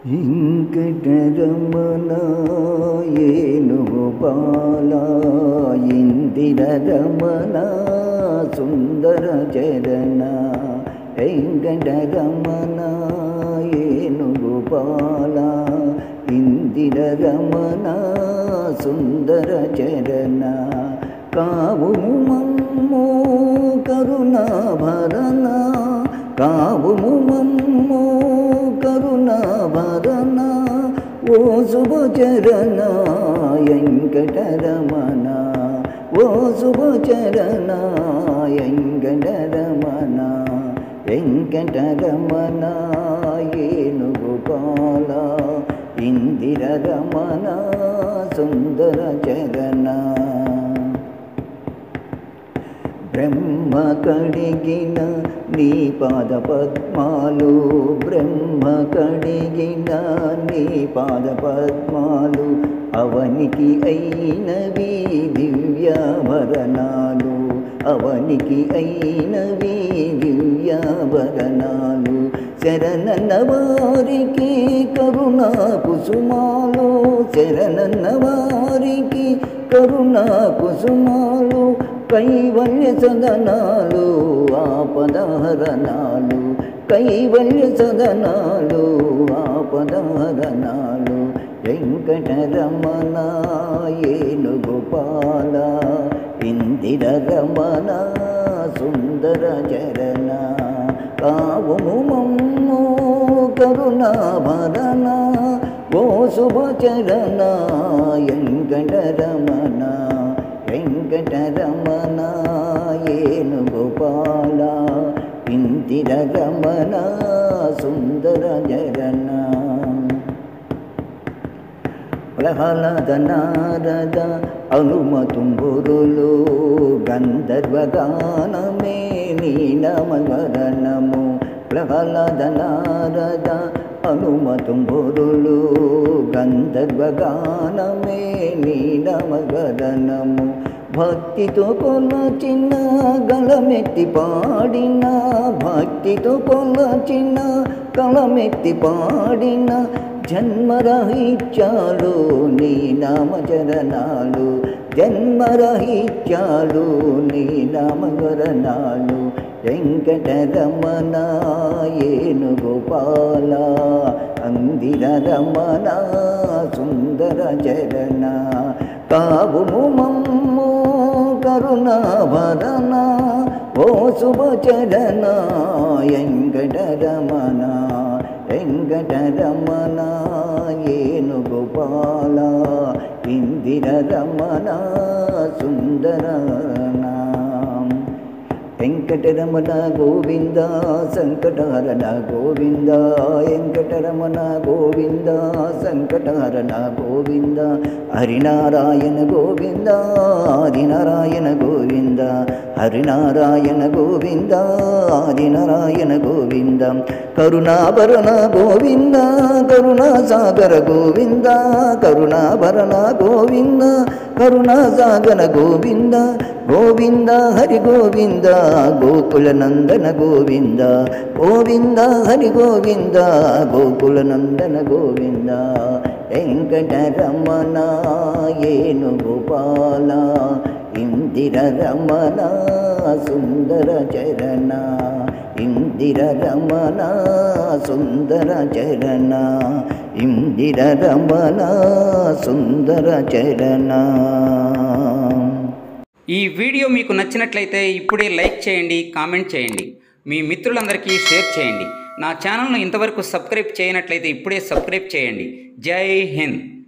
ఇంకటరమణ ఏనుగు బాల ఇందిరరమణ సుందర చరణ వెంకటరమణ ఏనుగు బాల ఇందిరరమణ సుందర చరణ కావుము మమ్ము కరుణాభరణ కావుము మమ్ము కరుణాభరణ ఓ శుభచరణ వెంకటరమణ ఓ శుభచరణ వెంకటరమణ వెంకటరమణ ఏనుగు పాల ఇందిరరమణ సుందర చరణ బ్రహ్మ కడిగిన నీ పాద పద్మాలు బ్రహ్మ కడిగిన నీ పాద పద్మాలు అవనికి అయినవి దివ్యాభరణాలు అవనికి అయినవి దివ్యాభరణాలు శరణన్న వారికి కరుణా కుసుమాలు శరణన్న వారికి కరుణా కుసుమాలు కైవల్య సదనాలు ఆపదహరణాలు కైవల్య సదనాలు ఆపదహరణాలు వెంకటరమణ ఏనుగోపాల ఇందిర రమణ సుందర చరణ కావుము మమ్ము కరుణాభరణ ఓ శుభచరణ వెంకటరమణ వెంకటరమణ ఏనుగోపాల ఇందిర రమణ సుందర జరణ ప్రహ్లాద నారద అనుమతుంబురులు గంధర్వగానమే నీ నమవరణము ప్రహ్లాద నారద అనుమతుంబురులు గంధర్వగానమే నీ నమవరణము భక్తితో కొలచిన గలమెత్తి పాడిన భక్తితో కొలచిన కలమెత్తి పాడిన జన్మరహిత్యాలు నీ నామచరణాలు జన్మరహిత్యాలు నీ నామచరణాలు వెంకటరమణ ఏనుగోపాల అందిర రమణ సుందర చరణ కావుము మమ్ము కరుణాభరణ ఓ శుభచరణ వెంకటరమణ వెంకటరమణ ఏనుగోపాల ఇందిర రమణ సుందరణ వెంకటరమణ గోవింద సంకటహరణ గోవింద వెంకటరమణ గోవింద సంకటహరణ గోవింద హరినారాయణ గోవింద ఆదినారాయణ గోవింద హరినారాయణ గోవింద ఆదినారాయణ గోవింద కరుణాభరణ గోవింద కరుణాసాగర గోవింద కరుణాభరణ గోవింద కరుణాసాగర గోవింద గోవింద హరి గోవింద గోకుల నందన గోవింద గోవింద హరి గోవింద గోకుల నందన గోవింద వెంకటరమణ ఏనుగోపాల ఇందిర రమణ సుందర చరణ ఇందిర రమణ సుందర చరణ ఇందిర రమణ సుందర చరణ ఈ వీడియో మీకు నచ్చినట్లయితే ఇప్పుడే లైక్ చేయండి కామెంట్ చేయండి మీ మిత్రులందరికీ షేర్ చేయండి నా ఛానల్ను ఇంతవరకు సబ్స్క్రైబ్ చేయనట్లయితే ఇప్పుడే సబ్స్క్రైబ్ చేయండి జై హింద్